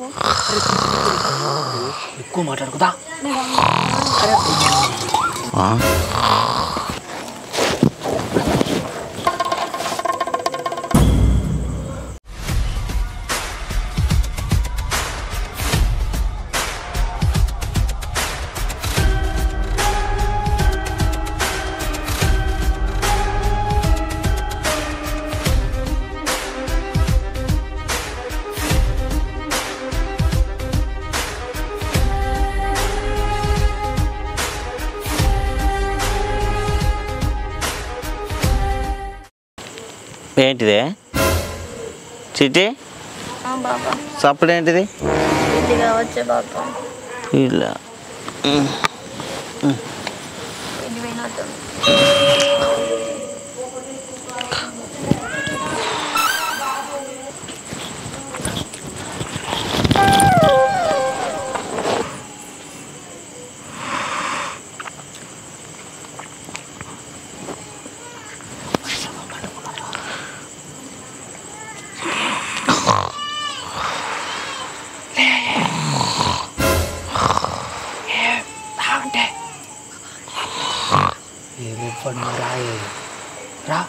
ఎక్కువ మాట్లాడుకుదా ఏంటిదే చిట్టి బాబా సప్పుడు ఏంటిది ఇదిగా వచ్చే బాబా ఇలా ఇది వినోదం అంటే ఏమి పని రాయే రా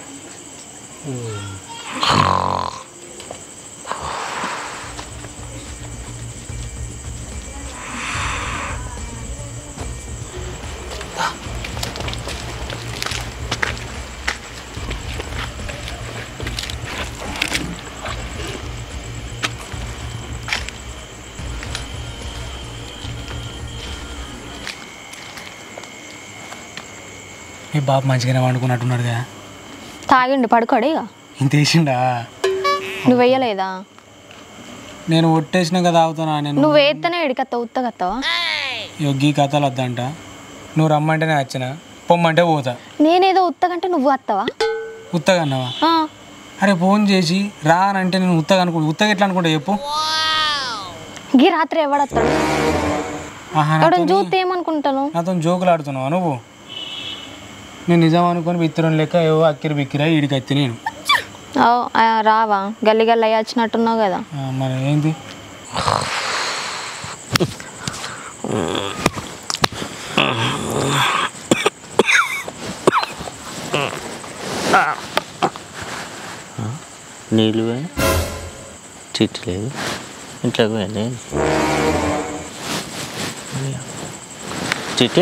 మీ బాబు మంచిగానే వండుకున్నట్టున్నాడుగా తాగిండి పడుకోడు ఇక ఇంత వేసిండా నువ్వు వెయ్యలేదా నేను ఒట్టేసినాక తాగుతున్నా నేను నువ్వు వేస్తేనే ఎడికత్తావు ఉత్తగత్తావా యొగ్గి కథలు వద్దంట నువ్వు రమ్మంటేనే వచ్చిన పొమ్మంటే పోతా నేనేదో ఉత్తగంటే నువ్వు వస్తావా ఉత్తగా అన్నావా ఆ, అరే ఫోన్ చేసి రా అని అంటే నేను ఉత్తగా అనుకో ఉత్తగా ఎట్లా అనుకుంటా చెప్పు గీ రాత్రి ఎవడత్తాడు ఆహా ఎవడని నాతోని- చూస్తే ఏమనుకుంటాను నాతో జోకులు ఆడుతున్నావా నువ్వు నేను నిజం అనుకొని బిత్తిరం లెక్క ఏవో అక్కిరి బిక్కిరా ఈడికి వచ్చి నేను ఓ, ఆ, రావా గల్లి గల్లి అయ్యి వచ్చినట్టున్నావు కదా ఆ, మరి ఏంది నీళ్ళు పోయి చిట్టి లేదు ఇంట్లోకి పోయింది చిట్టి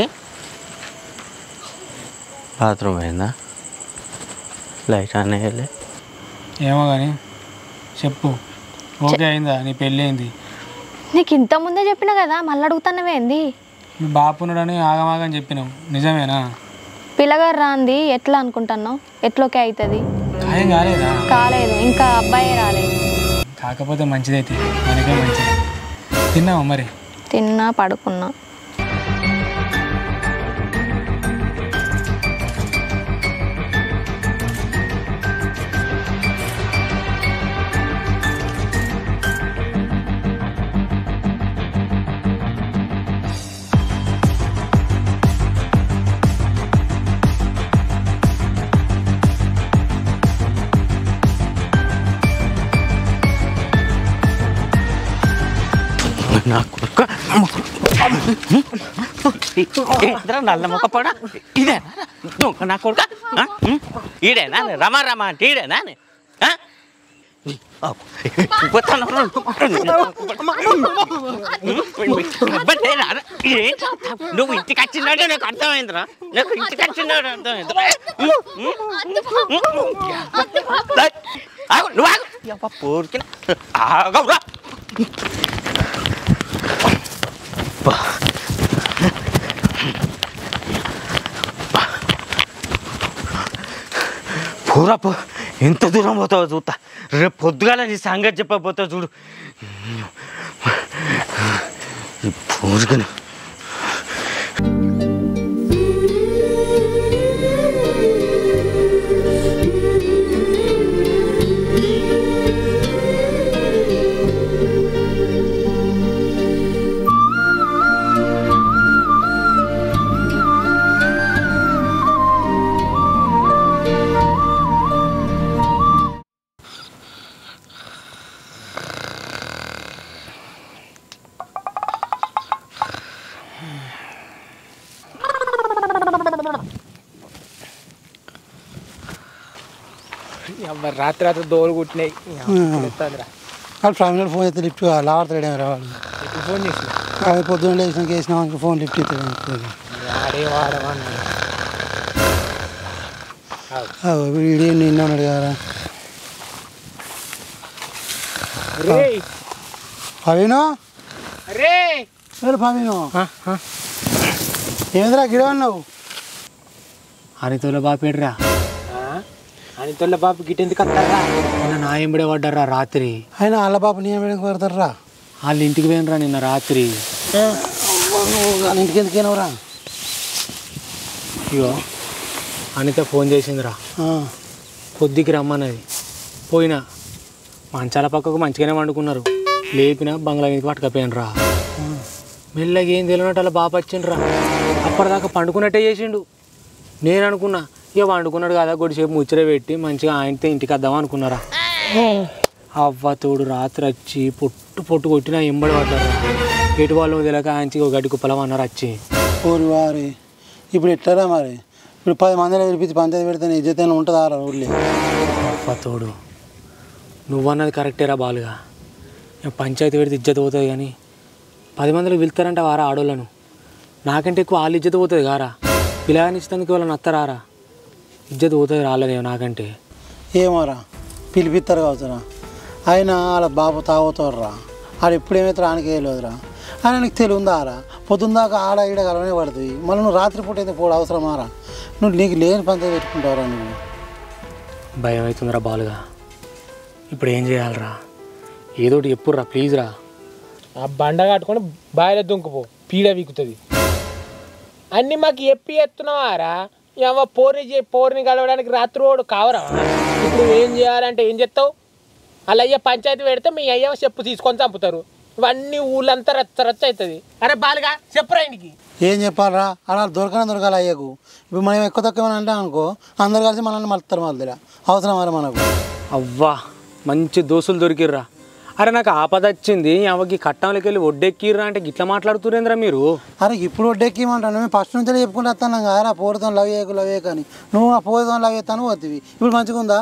బాత్రూమ్ పోయిందా లైట్ ఆన్ వేయలే ఏమో కానీ చెప్పు ఓకే అయిందా నీ పెళ్ళి అయింది నీకు ఇంత ముందే చెప్పిన కదా మళ్ళీ అడుగుతానవేంది మీ బాపున్నాడని ఆగమాగని చెప్పినావు నిజమేనా పిల్లగారు రాంది ఎట్లా అనుకుంటున్నావు ఎట్లోకే అవుతుంది ఖాయం కాలేదా కాలేదు ఇంకా అబ్బాయి రాలేదు కాకపోతే మంచిదైతే మనకే మంచిది తిన్నావా మరి తిన్నా పడుకున్నా నా కొడుకు ఏంద్రా నల్ల మొక్క పడ ఇదేనా దొంగ నా కొడుక ఆ? ఉం? ఈడేనా రమా రమా అంటే ఈడేనా ఆ? పోతాను. అబ్బా, ఏంటి? నువ్వు ఇంటికి వచ్చినాడే నాకు అర్థమైందిరా నాకు ఇంటికి వచ్చినాడు అర్థమైందిరా ఆగు నువ్వు ఆగు అబ్బా, పోరికిన ఆగవురా పూరా పో ఎంత దూరం పోతావో చూస్తా రేపు పొద్దుగాల నీ సంగతి చెప్పకపోతావు చూడు ఈ పూరుగను అబ్బా రాత్రి రాత్రి దోలు కుట్టినాయి ఎత్తాదిరా. వాళ్ళు ఫ్యామిలీ ఫోన్ అయితే లిఫ్ట్ లాడతాడే రా వాళ్ళు ఎప్పుడు ఫోన్ చేసిన అది పొద్దున్న లేచినాక వేసినాక ఫోన్ లిఫ్ట్ ఇస్తాడు వాడే వాడమన్నా వీడియో నిన్న ఉన్నాడు కదా రే పవీను రే సరే పవీను ఏంద్రా గిడ ఉన్నావు అనితోలో బాపేడ్రా అని తొల్ల బాబు గిట్ ఎందుకు వస్తారా నిన్న నా ఎంబడే పడ్డారా రాత్రి ఆయన వాళ్ళ పాప నీ ఏమైనా కొడతారా వాళ్ళ ఇంటికి పోయినరా నిన్న రాత్రి వాళ్ళ ఇంటికి ఎందుకు పోయినావురా ఇగో అనిత ఫోన్ చేసిందిరా పొద్దుకి రమ్మన్నది పోయినా మంచాల పక్కకు మంచిగానే వండుకున్నారు లేపిన బంగ్లా మీదకి పట్టుకపోయాను మెల్లగా ఏం తెలియనట్టు అలా బాప వచ్చిండ్రా అప్పటిదాకా పండుకున్నట్టే చేసిండు నేను అనుకున్నా ఇక వండుకున్నాడు కదా కొద్దిసేపు ముచ్చట పెట్టి మంచిగా ఆయనతో ఇంటికి వద్దాం అనుకున్నారా అవ్వ తోడు రాత్రి వచ్చి పొట్టు పొట్టు కొట్టినా ఎంబడి పడ్డారు ఎటు వాళ్ళు తెలియక ఆయనకి ఒక గడ్డి కుప్పలం అన్నారు వచ్చి ఊరి వారి ఇప్పుడు ఎట్లరా మరి ఇప్పుడు పది మందిని పిలిపించి పంచాయతీ పెడితే ఇజ్జతైనా ఉంటుందా రా ఊర్లో అవ్వ తోడు నువ్వన్నది కరెక్టేరా బాలుగా ఇక పంచాయతీ పెడితే ఇజ్జత పోతుంది కానీ పది మందిలో వెళ్తారంట వారా ఆడోళ్ళను నాకంటే ఎక్కువ వాళ్ళు ఇజ్జత పోతుంది కారా పిల్లగానిచ్చినందుకు వాళ్ళని అత్తరారా ఇజ్జత పోతుంది రాలేదేమో నాకంటే ఏమోరా పిలిపిస్తారు కావచ్చురా ఆయన వాళ్ళ బాబు తాగుతారు రా ఆడు ఎప్పుడు ఏమవుతారో ఆయనకి తెలియదురా ఆయన నీకు తెలియదా రా పొద్దున్న దాకా ఆడ ఈడ కలవనే పడుతుంది మళ్ళీ నువ్వు రాత్రిపూట అయితే పోడు అవసరమారా నువ్వు నీకు లేని పంచాయతీ పెట్టుకుంటావురా నువ్వు భయం అవుతుందిరా బాలుగా ఇప్పుడు ఏం చేయాలరా ఏదోటి చెప్పుర్రా ప్లీజ్ రా ఆ బండ కట్టుకొని బాయిలో దుంకుపో పీడ వీకుతుంది అన్ని మాకు ఎప్పి ఎత్తున్నావారా ఏమో పోర్ని చే- పోర్ని కలవడానికి రాత్రి రోడ్డు కావరా ఇప్పుడు ఏం చేయాలంటే ఏం చెప్తావు అలా అయ్యా పంచాయతీ పెడితే మీ అయ్య చెప్పు తీసుకొని చంపుతారు ఇవన్నీ ఊళ్ళంతా రచ్చ రచ్చ అవుతుంది అరే బాలుగా చెప్పురా ఇంటికి ఏం చెప్పాలరా అలా దొరకనే దొరకాలి అయ్యకు ఇప్పుడు మనం ఎక్కువ తక్కువ అంటే అనుకో అందరు కలిసి మనల్ని మలుస్తారు మళ్ళీ అవసరం మరి మనకు అవ్వా మంచి దోస్తులు దొరికిర్రా అరే నాకు ఆపద వచ్చింది అవకి కట్టంలోకి వెళ్ళి ఒడ్డెక్కిర్రా అంటే గిట్లా మాట్లాడుతురేంద్రా మీరు అరే ఇప్పుడు వడ్డెక్కిమంటాను మేము ఫస్ట్ నుంచి చెప్పుకుంటూ వస్తాను కదా పోరుతో లవ్ చేయకు లవ్ చేయకు అని నువ్వు ఆ పోరుతో లవ్ చేస్తాను పోతివి ఇప్పుడు మంచిగా ఉందా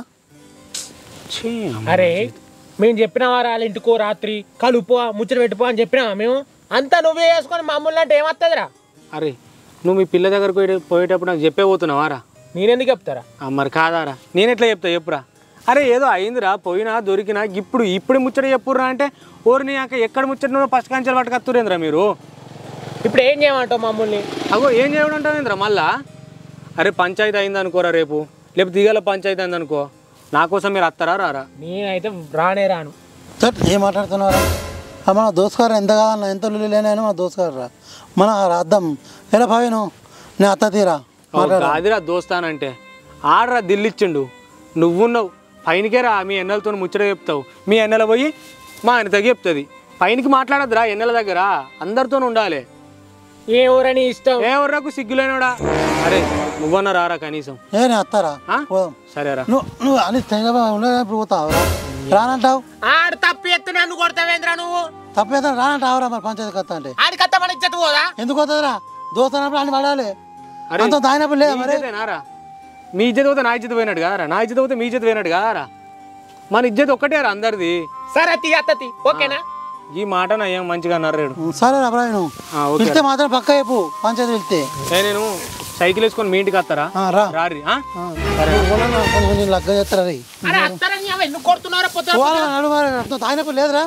ఛీ, అమ్మ. అరే మేము చెప్పినావా వాళ్ళ ఇంటికో రాత్రి కలుపు ముచ్చట పెట్టుకో అని చెప్పినావా మేము అంతా నువ్వే వేసుకొని మమ్మల్ని అంటే ఏమత్తదిరా అరే నువ్వు మీ పిల్ల దగ్గరకు పోయే- పోయేటప్పుడు నాకు చెప్పే పోతున్నావారా నేనెందుకు చెప్తారా ఆ, మరి కాదారా నేను ఎట్లా చెప్తా చెప్పురా అరే ఏదో అయిందిరా పోయినా దొరికినా ఇప్పుడు ఇప్పుడు ముచ్చట చెప్పుర్రా అంటే ఓరిని అక్క ఎక్కడ ముచ్చట ఫస్ట్ కాంచెలు పట్టుకత్తురేంద్రా మీరు ఇప్పుడు ఏం చేయమంటావు మమ్మల్ని అగో ఏం చేయడం అంటావేంద్రా మళ్ళా అరే పంచాయతీ అయింది అనుకోరా రేపు లేకపోతే దిగాల పంచాయతీ అయింది అనుకో నా కోసం మీరు అత్తారా రారా నేనైతే రానే రాను సార్ ఏం మాట్లాడుతున్నారా ఆ మన దోస్కారు ఎంత కాదన్న ఎంత లేనైనా మన దోస్కారు రా మన అర్థం ఎలా భావిను నేను అత్త తీరా కాదురా దోస్తానంటే ఆడరా దిల్లిచ్చిండు నువ్వున్నావు పైనకే రా మీ ఎన్నెలతో ముచ్చట చెప్తావు మీ ఎన్నెల పోయి మా ఆయన తగ్గి చెప్తుంది పైనకి మాట్లాడద్దురా ఎన్నెల దగ్గర అందరితో ఉండాలి ఏ ఊరని ఇష్టం ఏ వర్రకు సిగ్గులేనోడా అరే నువ్వన్నా రారా కనీసం ఏ నేను అత్తారా ఆ? పోదాం సరేరా నువ్వు నువ్వు అని తెగ ఉండేటప్పుడు పోతావు రానంటావు ఆడు తప్పి ఎత్తు నన్ను కొడతావేంద్రా నువ్వు తప్పేదా రానంటావురా మరి పంచాయతీ కత్త అంటే ఆడి కత్త మన ఇచ్చట పోదా ఎందుకు పోతుందిరా దోస్తున్నప్పుడు అన్ని పడాలి అరే అంత తాగినప్పుడు లేదా మీ మరి ఇజ్జతేనారా మీ ఇజ్జత పోతే నా ఇజ్జత పోయినట్టు కారా నా ఇజ్జత పోతే మీ ఇజ్జత పోయినట్టు కారా మన ఇజ్జత ఒక్కటేరా అందరిది సరే తీ అత్తతి ఓకేనా ఈ మాట నయ్యం మంచిగా అన్నారు రేడు సరే రా ప్రవీణ్ ఆ, ఓకే వెళ్తే మాత్రం పక్క చెప్పు పంచాయతీ వెళ్తే ఏ నేను సైకిల్ వేసుకొని మీ ఇంటికి వస్తారా ఆ, రా రారి ఆ? ఆ, కొంచెం కొంచెం లగ్గ చేస్తారా రీ అరే అత్తారని అవ ఎందుకు కొడుతున్నారా పొద్దున పోవాలా నడు మరి అంత తాగినప్పుడు లేదురా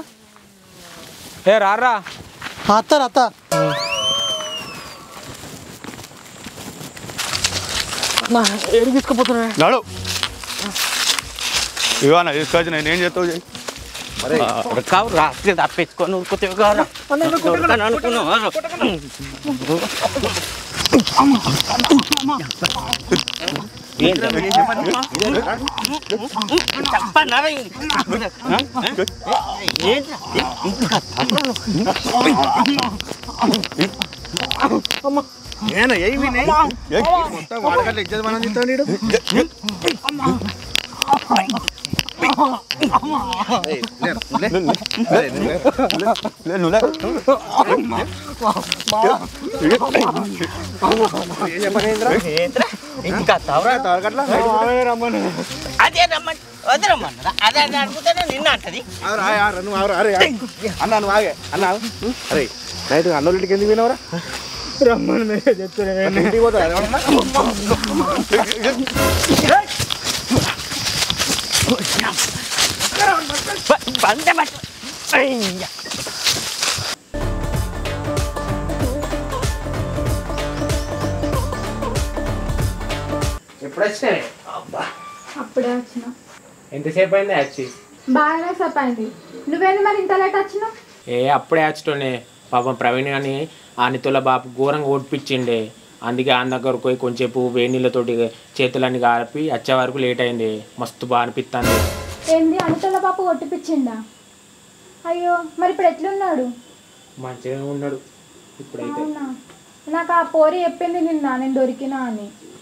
ఏ రారా ఆ, అత్తారు అత్త ఏడు తీసుకుపోతున్నా నడు ఇవా నా తీసుకొచ్చి నేను ఏం చేస్తావు చెయ్యి ఉరకావు రాత్రి తప్పించుకొని ఉరుకుతావు కదా దొరకను అనుకున్నావు చెప్పన్నారా మొత్తం వాడకట్ల ఇచ్చేది మనం తింటాడు వీడు. లే, నువ్వు లే. ఇంకా తవరా తాగట్లా రమ్మను అదే రమ్మని వద్దు రమ్మన్నదా అదే అదే అడుగుతానే నిన్న అంటది నువ్వు ఆవురా, అరే అరే. అన్న నువ్వు ఆగే అన్న ఆగు. అరే నైట్ అన్నోళ్ళకి ఎందుకు పోయినవరా రమ్మని మీరే చెప్తాను ఇంటికి పోతా బందే పట్టు అయ్యా. ఎప్పుడు వచ్చినాయి అప్పుడే వచ్చిన ఎంతసేపు అయింది వచ్చి బాగానే సేపు అయింది నువ్వేంది మరి ఇంత లేట్ వచ్చినావు ఏ అప్పుడే వచ్చటోనే పాపం ప్రవీణ్ అని ఆనితుల బాపు ఘోరంగా ఓడిపించిండే అందుకే ఆయన దగ్గరకు పోయి కొంచెంసేపు వేడి నీళ్ళతోటి చేతులన్నీ కాపి వచ్చే వరకు లేట్ అయింది మస్తు బాగా అనిపిస్తుంది ఏంది అనుతుల పాప కొట్టిపిచ్చిండా అయ్యో మరి ఇప్పుడు ఎట్లున్నాడు మంచిగా ఉన్నాడు ఇప్పుడైతే అవునా నాకు ఆ పోరి చెప్పింది నిన్న నేను దొరికినా అని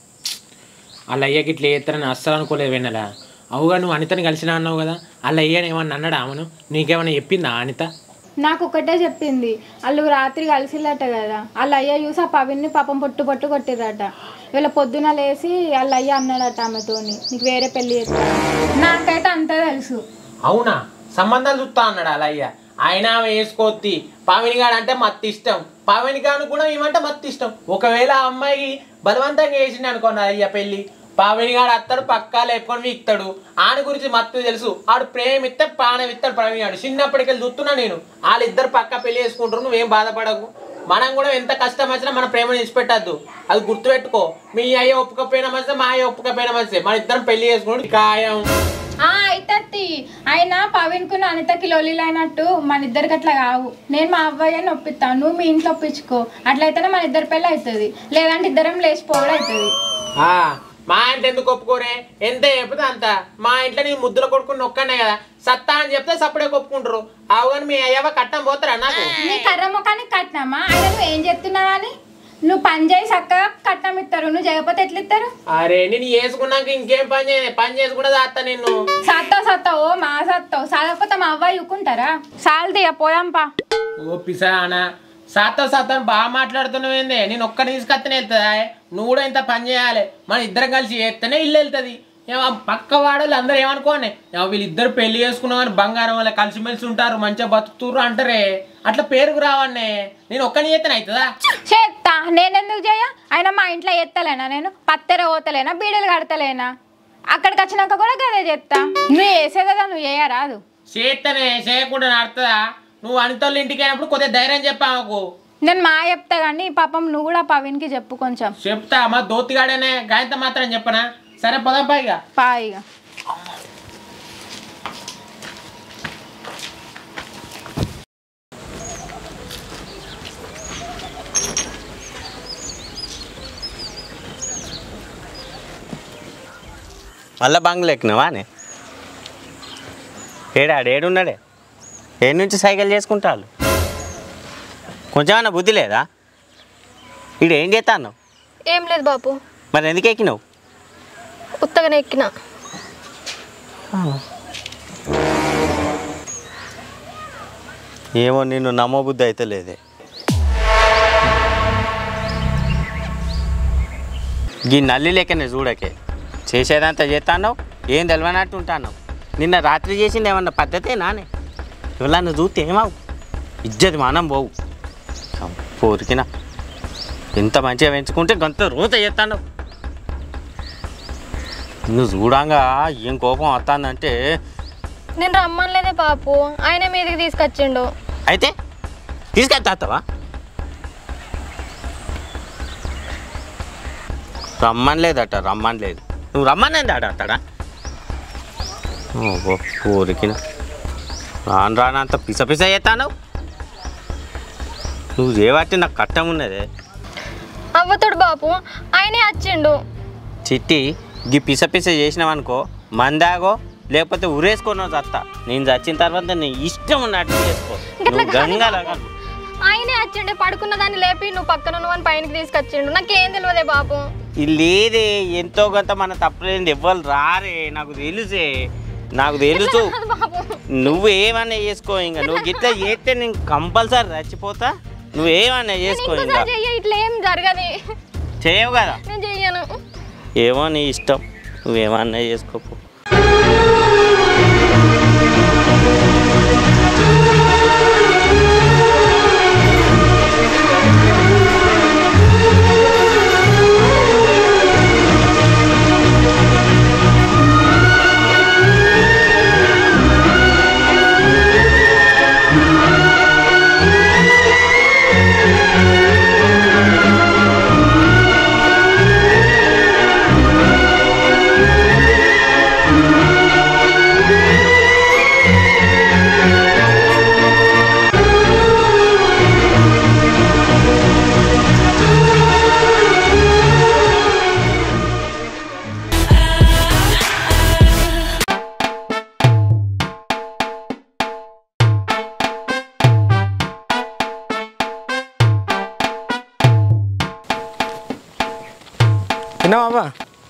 వాళ్ళ అయ్యకి ఇట్లా చేస్తారని అస్సలు అనుకోలేదు వెన్నెల అవుగా నువ్వు అనితని కలిసినా అన్నావు కదా వాళ్ళ అయ్యని ఏమన్నా అన్నాడా ఆమెను నీకేమన్నా చెప్పిందా అనిత నాకు ఒకటే చెప్పింది వాళ్ళు రాత్రి కలిసిల్లట కదా వాళ్ళ అయ్య చూసి ఆ పవిన్ని పాపం పొట్టు పొట్టు కొట్టిరట వీళ్ళ పొద్దున లేచి వాళ్ళ అయ్య అన్నాడట ఆమెతోని నీకు వేరే పెళ్లి చేస్తా నాకైతే అంతే తెలుసు అవునా సంబంధాలు చూస్తా అన్నాడు అలా అయ్య ఆయన ఆమె వేసుకోద్ది పావినిగాడు అంటే మత్తు ఇష్టం పావినిగాడు కూడా ఏమంటే మత్తు ఇష్టం ఒకవేళ ఆ అమ్మాయికి బలవంతంగా వేసింది అనుకోండి అయ్య పెళ్ళి పావినిగాడు అత్తడు పక్కా లేపుకొని వీక్తాడు ఆని గురించి మత్తు తెలుసు ఆడు ప్రేమిస్తే ప్రాణం ఇస్తాడు ప్రవీణాడు చిన్నప్పటికి వెళ్ళి చూస్తున్నా నేను వాళ్ళిద్దరు పక్క పెళ్లి చేసుకుంటారు నువ్వేం బాధపడకు మనం కూడా ఎంత కష్టం వచ్చినా మన ప్రేమను విడిచిపెట్టద్దు అది గుర్తుపెట్టుకో మీ అయ్య ఒప్పుకపోయిన మంచిదే మా అయ్య ఒప్పుకపోయిన మంచిదే మన ఇద్దరం పెళ్లి చేసుకుంటే ఖాయం ఆ అయితే ఆయన పవన్కు అనితకి లొల్లిలు అయినట్టు మన ఇద్దరికి అట్లా కావు నేను మా అవ్వయ్యని ఒప్పిస్తాను నువ్వు మీ ఇంట్లో ఒప్పించుకో అట్లయితేనే మన ఇద్దరి పెళ్ళి అవుతుంది లేదంటే ఇద్దరం లేచిపోవడం అవుతుంది ఆ, మా ఇంట్లో ఎందుకు ఒప్పుకోరే ఎంత చెప్తే అంత మా ఇంట్లో నీ ముద్దుల కొడుకుని నొక్కనే కదా సత్తా అని చెప్తే సప్పుడే ఒప్పుకుంటారు అవు కానీ మీ అయ్యవ కట్టం పోతారా నాకు నీ కర్ర ముఖానికి కట్టినామా ఆయన నువ్వు ఏం చెప్తున్నావా అని నువ్వు పని చేసి చక్కగా కట్నం ఇస్తారు నువ్వు చేయకపోతే ఎట్లా ఇస్తారు అరే నేను వేసుకున్నాక ఇంకేం పని చేయ పని చేసుకుంటే చేస్తా నిన్ను సత్తావు సత్తావు ఓ మా సత్తావు సాగకపోతే మా అవ్వ ఇవ్వకుంటారా సాల్ది పోదాంపా ఓ పిసానా సాతో సాతో బాగా మాట్లాడుతున్నావేంది నేను ఒక్కడిని తీసుకొస్తేనే వెళ్తుందా నువ్వు కూడా ఇంత పని చేయాలి మన ఇద్దరం కలిసి చేస్తేనే ఇల్లు వెళ్తుంది ఏమో పక్క వాడలు అందరూ ఏమనుకోని ఏమో వీళ్ళిద్దరు పెళ్లి చేసుకున్నాం అని బంగారం వల్ల కలిసిమెలిసి ఉంటారు మంచిగా బతుకుతుర్రు అంటారే అట్లా పేరుకు రావన్నే నేను ఒక్కని చేస్తేనే అవుతుందా చేస్తా నేనెందుకు చేయ ఆయన మా ఇంట్లో ఎత్తలేనా నేను పత్తెర పోతలేనా బీడలు కడతలేనా అక్కడికి వచ్చినాక కూడా గదే చేస్తా నువ్వు వేసే కదా నువ్వు చేయరాదు చేస్తేనే చేయకుండా నడుతుందా నువ్వు అనితోళ్ళ ఇంటికి అయినప్పుడు కొద్దిగా ధైర్యం చెప్పా మాకు నేను మా చెప్తా కానీ పాపం నువ్వు కూడా పవన్కి చెప్పు కొంచెం చెప్తా మా దోతిగాడనే గాయంత మాత్రం చెప్పనా సరే పదం పైగా పాయిగా మళ్ళా బంగ్లు ఎక్కినావా అని ఏడాడు ఏడున్నాడే ఏడు నుంచి సైకిల్ చేసుకుంటాడు కొంచెం అన్న బుద్ధి లేదా ఈడు ఏం చేస్తాను ఏం లేదు బాపు మరి ఎందుకు ఎక్కినావు ఉత్తగానే ఎక్కిన ఏమో నిన్ను నమ్మబుద్ధి అయితే లేదే ఈ నల్లి లెక్కనే చూడకే చేసేదంతా చేస్తాను ఏం తెలియనట్టు ఉంటాను నిన్న రాత్రి చేసింది ఏమన్నా పద్ధతే నానే ఎవరన్నా చూస్తే ఏమావు ఇజ్జది మనం పోవు పోరికినా ఎంత మంచిగా పెంచుకుంటే గంత రోజు చేస్తాను నువ్వు చూడంగా ఏం కోపం వస్తానంటే నేను రమ్మనలేదే బాపు ఆయన మీదకి తీసుకొచ్చిండు అయితే తీసుకెళ్తావా రమ్మనలేదట రమ్మనలేదు నువ్వు రమ్మనేది ఆడ అత్తాడా ఓ ఊరికిన రాను రానంత పిస పిస చేస్తాను నువ్వు చేయబట్టి నాకు కట్టం ఉన్నదే అవ్వతుడు బాపు ఆయనే వచ్చిండు చిట్టి గీ పిస పిస చేసినావనుకో మందాగో లేకపోతే ఉరేసుకున్నా చస్తా నేను చచ్చిన తర్వాత నీ ఇష్టం ఉన్నట్టు చేసుకో నువ్వు గంగలాగా ఆయనే వచ్చిండే పడుకున్న దాన్ని లేపి నువ్వు పక్కన ఉన్నవని పైనకి తీసుకొచ్చిండు నాకేం తెలియదే బాపు ఇది లేదే ఎంతో కొంత మన తప్పలేదు ఎవ్వరు రారే నాకు తెలుసే నాకు తెలుసు అది బాపు నువ్వు ఏమన్నా చేసుకో ఇంకా నువ్వు గిట్లా చేస్తే నేను కంపల్సరీ చచ్చిపోతా నువ్వు ఏమన్నా చేసుకో ఇంకా ఇంకోసారి చెయ్యి ఇట్లా ఏం జరగదు చేయవు కదా నేను చెయ్యను ఏమో నీ ఇష్టం నువ్వేమన్నా చేసుకోపో తిన్నావా అవ్వ?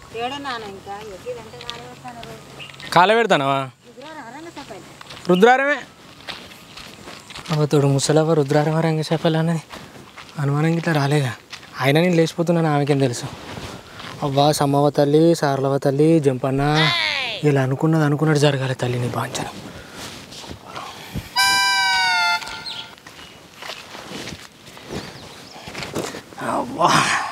కాల పెడతానవా రుద్రారమే అవతోడు ముసలవ్వ రుద్రారమ రంగశాపలు అన్నది అనుమానం గిట్లా రాలేగా అయినా నేను లేచిపోతున్నాను ఆమెకేం తెలుసు అవ్వా సమ్మవ్వ తల్లి సార్లవ తల్లి జంపన్న ఇలా అనుకున్నది అనుకున్నట్టు జరగాలి తల్లి నీ బాంచనం అవ్వా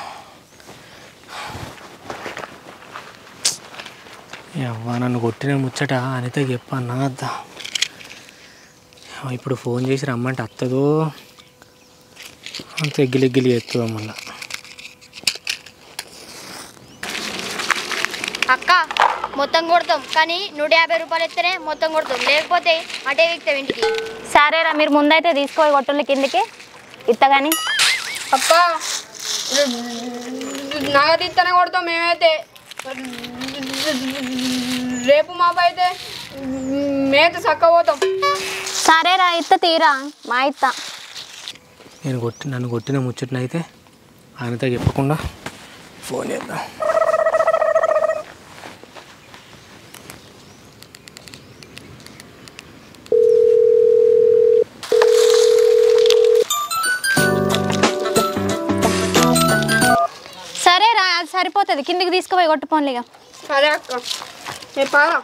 అవ్వా నన్ను కొట్టిన ముచ్చట అనిత చెప్పన్నా అద్దా ఇప్పుడు ఫోన్ చేసి రమ్మంటే అత్తదో అంత ఎగ్గిలెగ్గిలి ఎత్తుదాం మళ్ళా అక్క మొత్తం కొడతాం కానీ నూట యాభై రూపాయలు ఇస్తేనే మొత్తం కొడతాం లేకపోతే అటే విక్తాం ఇంటికి సరేరా మీరు ముందైతే తీసుకో కొట్టుల కిందకి ఇత్త కానీ అక్క నగదు ఇస్తేనే కొడతాం మేమైతే రేపు మాపు అయితే మేత చక్క పోతాం సరేరా ఇత్త తీరా మా ఇత్త నేను కొట్టి నన్ను కొట్టిన ముచ్చటనైతే అనిత చెప్పకుండా ఫోన్ చేద్దాం సరేరా అది సరిపోతుంది కిందికి తీసుకుపోయి కొట్టు పోన్లిగా సరే అక్క రేపు పారా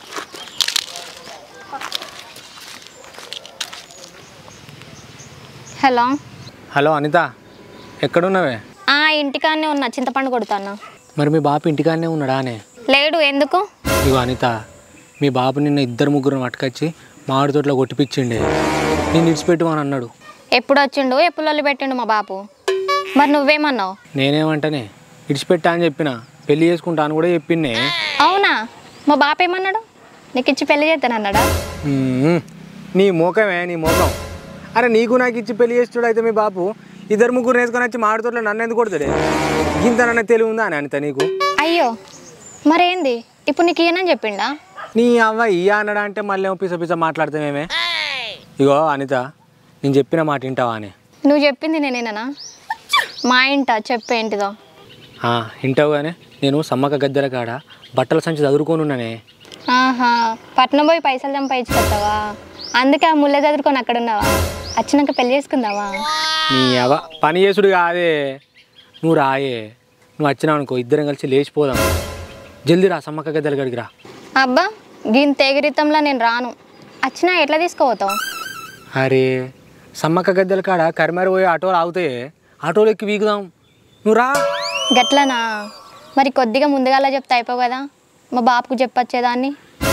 హలో హలో అనిత ఎక్కడున్నావే ఆ ఇంటికాడనే ఉన్నా చింతపండు కొడుతాను మరి మీ బాపు ఇంటికాడనే ఉన్నాడా అనే లేడు ఎందుకు ఇగో అనిత మీ బాబు నిన్న ఇద్దరు ముగ్గురు పట్టుకొచ్చి మామిడి తోటలో కొట్టిపిచ్చిండే నేను ఇడిచిపెట్టు అని అన్నాడు ఎప్పుడు వచ్చిండు ఎప్పుడు లొల్లి పెట్టిండు మా బాపు మరి నువ్వేమన్నావు నేనేమంటనే ఇడిచిపెట్టా అని చెప్పిన పెళ్లి చేసుకుంటా అని కూడా చెప్పిండే అవునా మా బాపు ఏమన్నాడు నీకు ఇచ్చి పెళ్లి చేస్తానన్నాడా మ్మ్. నీ మోకమే నీ మోకం అరే నీకు నాకు ఇచ్చి పెళ్లి చేస్తాడు అయితే మీ బాపు ఇద్దరు ముగ్గురు వేసుకొని వచ్చి మామిడి తోటలో నన్ను ఎందుకు కొడతాడే ఇంత నన్న తెలివి ఉందా అని అనిత నీకు అయ్యో మరేంది ఇప్పుడు నీకు ఈయనని చెప్పిండా నీ అవ్వ ఇయ్య అన్నడా అంటే మళ్ళీ ఏమో పిస పిస మాట్లాడతామేమే ఇగో అనిత నేను చెప్పిన మాట వింటావా అని నువ్వు చెప్పింది నేనేనా మా ఇంట చెప్పేంటిదో ఆ, వింటావు కానీ నేను సమ్మక్క గద్దెల కాడ బట్టల సంచి చదువుకొని ఉన్నానే ఆహా పట్నం పోయి పైసలు సంపాదించుకొస్తావా అందుకే ఆ ముళ్ళ చదువుకొని అక్కడ ఉన్నావా వచ్చినాక పెళ్లి చేసుకుందావా నీ అవ పని చేసుడు కాదే నువ్వు రాయే నువ్వు వచ్చినావు అనుకో ఇద్దరం కలిసి లేచిపోదాం జల్దీ రా సమ్మక్క గద్దెల కాడికి రా అబ్బా దీని తెగిరితంలో నేను రాను వచ్చినా ఎట్లా తీసుకుపోతావు అరే సమ్మక్క గద్దెల కాడ కరిమారి పోయి ఆటోలు ఆగుతాయి ఆటోలు ఎక్కి వీగుదాం నువ్వు రా గట్లనా మరి కొద్దిగా ముందుగాల చెప్తే అయిపోవు కదా మా బాపుకు చెప్పొచ్చేదాన్ని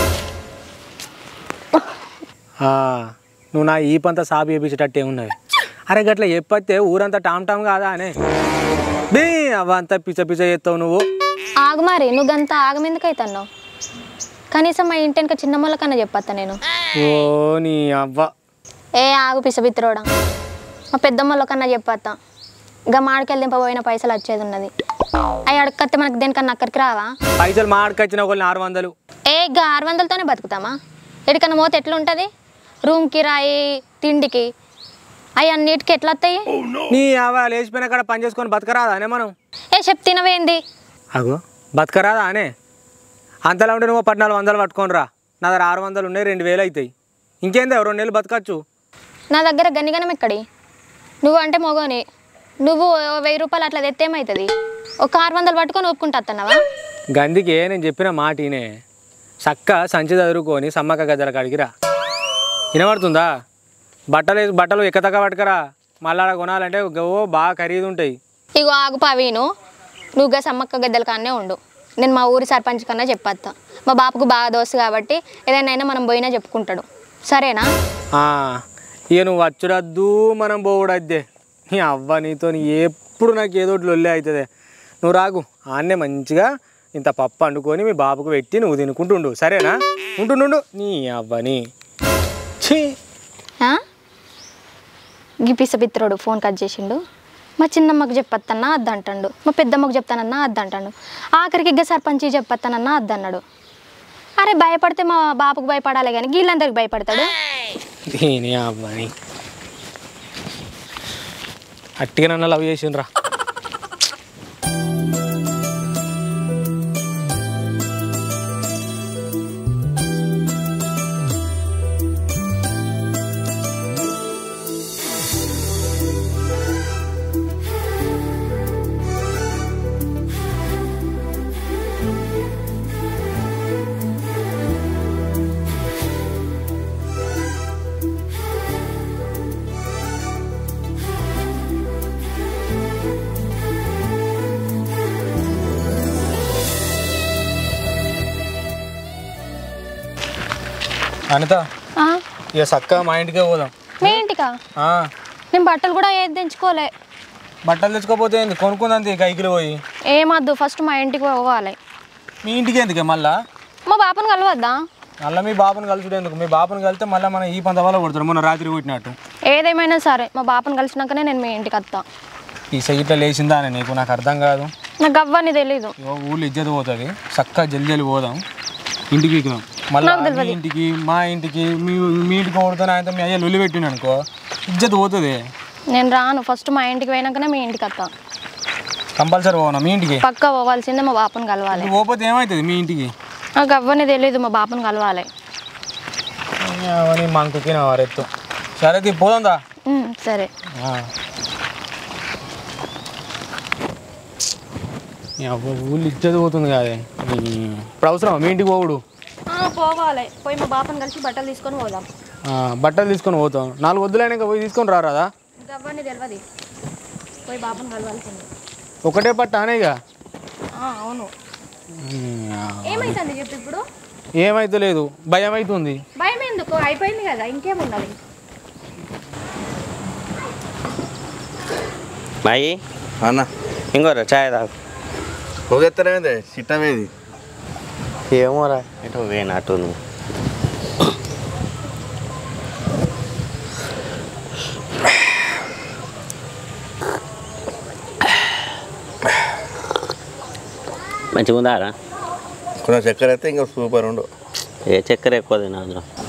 ఆ, నువ్వు నా ఈ పంత సాబు చేపించేటట్టు ఏమున్నది అరే గట్ల చెప్పతే ఊరంతా టామ్ టామ్ కాదా అనే బే అవంతా పిచ్చ పిచ్చ చేస్తావు నువ్వు ఆగు మరి నువ్వు గంత ఆగమెందుకు అవుతున్నావు కనీసం మా ఇంటి వెనక చిన్న మొల్ల కన్నా చెప్పత్తా నేను ఓ నీ అవ్వ ఏ ఆగు పిసబిత్తిరోడా మా పెద్దమ్మలో కన్నా చెప్పత్తా ఇక మాడికెళ్ళి దింపబోయిన పైసలు వచ్చేది ఉన్నది అవి అడగతే మనకు దేనికన్నా అక్కడికి రావా పైసలు మాడకొచ్చిన ఒకళ్ళు ఆరు వందలు ఏ ఇక ఆరు వందలతోనే బతుకుతామా ఎక్కడికన్నా పోతే ఎట్లా ఉంటుంది రూమ్ కిరాయి తిండికి అవి అన్నిటికీ ఎట్లా వస్తాయి నీ అవ్వ లేచిపోయిన కాడ పని చేసుకొని బతకరాదా అనే మనం ఏ చెప్తినవేంది అగో బతకరాదా అనే అంతలా ఉంటే నువ్వు పద్నాలుగు వందలు పట్టుకొని రా నా దగ్గర ఆరు వందలు ఉన్నాయి రెండు వేలు అవుతాయి ఇంకేందా రెండు నెలలు బతకచ్చు నా దగ్గర గనిగనం ఎక్కడి నువ్వు అంటే మొగని నువ్వు ఓ వెయ్యి రూపాయలు అట్లా తెత్తేమవుతుంది ఒక ఆరు వందలు పట్టుకొని ఒప్పుకుంటా అత్తన్నావా గందికే నేను చెప్పిన మాట ఈయనే చక్క సంచి చదువుకొని సమ్మక్క గద్దల కాడికి రా వినబడుతుందా బట్టలు వేసి- బట్టలు ఎక్కతక్క పట్టుకరా మళ్ళా ఆడ కొనాలంటే ఓ బాగా ఖరీదు ఉంటాయి ఇగో ఆగు పవీను నువ్వు గా సమ్మక్క గద్దెల కానే ఉండు నేను మా ఊరి సర్పంచ్ కన్నా చెప్పేస్తా మా బాపుకు బాగా దోస్తు కాబట్టి ఏదైనా మనం పోయినా చెప్పుకుంటాడు సరేనా ఆ, ఇక నువ్వు వచ్చుడద్దు మనం పోవుడద్దే నీ అవ్వ నీతో ఎప్పుడు నాకు ఏదో ఒకటి లొల్లే అవుతుంది నువ్వు రాగు ఆన్నే మంచిగా ఇంత పప్పు వండుకొని మీ బాబుకు పెట్టి నువ్వు తినుకుంటుండు సరేనా ఉంటుండు నీ అవ్వని ఛీ ఆ? గీ పిసపిత్రుడు ఫోన్ కట్ చేసిండు మా చిన్నమ్మకి చెప్పొత్తన్నా అద్దంటాడు మా పెద్దమ్మకి చెప్తానన్నా అద్దంటాడు ఆఖరికి ఇగ్గ సర్పంచ్ చెప్పొత్తానన్నా అద్దన్నాడు అరే భయపడితే మా బాపుకు భయపడాలి కానీ వీళ్ళందరికి భయపడతాడు దీని అవ్వని అట్టిగా నన్ను లవ్ చేసిండ్రా అనిత ఆ? ఇక చక్క మా ఇంటికే పోదాం మీ ఇంటికా ఆ, నేను బట్టలు కూడా ఏది తెంచుకోలే బట్టలు తెచ్చుకోపోతే ఏంది కొనుక్కుందంతే కైకిలు పోయి ఏమద్దు ఫస్ట్ మా ఇంటికి పోవాలి మీ ఇంటికి ఎందుకే మళ్ళా మా బాపుని కలవద్దా మళ్ళీ మీ బాబుని కలుసుడు ఎందుకు మీ బాబుని కలిస్తే మళ్ళీ మనం ఈ పంత వల్ల కొడతారు మొన్న రాత్రి కొట్టినట్టు ఏదేమైనా సరే మా బాపుని కలిసినాకనే నేను మీ ఇంటికి వస్తా ఈ సైట్లో లేచిందా అని నీకు నాకు అర్థం కాదు నాకు అవ్వని తెలీదు ఇగో ఊళ్ళో ఇజ్జత పోతుంది చక్కగా జల్ది జల్ది పోదాం ఇంటికి ఎక్కుదాం మళ్ళీ మీ ఇంటికి మా ఇంటికి మీ మీ ఇంటికి కొడుతాను ఆయన మీ అయ్యా లొల్లి పెట్టిన అనుకో ఇజ్జత పోతుంది నేను రాను ఫస్ట్ మా ఇంటికి పోయినాకనే మీ ఇంటికి వస్తా కంపల్సరీ పోనా మీ ఇంటికి పక్క పోవాల్సిందే మా బాపుని కలవాలి నువ్వు పోతే ఏమవుతుంది మీ ఇంటికి నాకు అవ్వని తెలీదు మా బాపుని కలవాలి అవన్నీ మంకుకి నా వారెత్తు సరే తీ పోదా ఉమ్, సరే ఊళ్ళు ఇజ్జత పోతుంది కాదే ఇప్పుడు అవసరం మీ ఇంటికి పోవుడు పోవాలి పోయి మా బాపుని కలిసి బట్టలు తీసుకొని పోదాం ఆ, బట్టలు తీసుకొని పోతాం నాలుగు వద్దులైనాక పోయి తీసుకొని రారాదా ఇంకా అవ్వని తెలియదు పోయి బాపుని కలవాల్సిందే ఒకటే పట్ట అనేగా అవును ఏమైతుంది చెప్పు ఇప్పుడు ఏమైతే లేదు భయం అవుతుంది భయం ఎందుకు అయిపోయింది కదా ఇంకేమున్నది బాయి అన్న ఇంకోరా ఛాయ్ తాగు పోగెత్తనేది చిట్టమేది ఏమోరా ఎటో వేనట్టు నువ్వు మంచిగా ఉందారా కొంచెం చక్కెర అయితే ఇంకా సూపర్ ఉండు ఏ చక్కెర ఎక్కువ తినా అందులో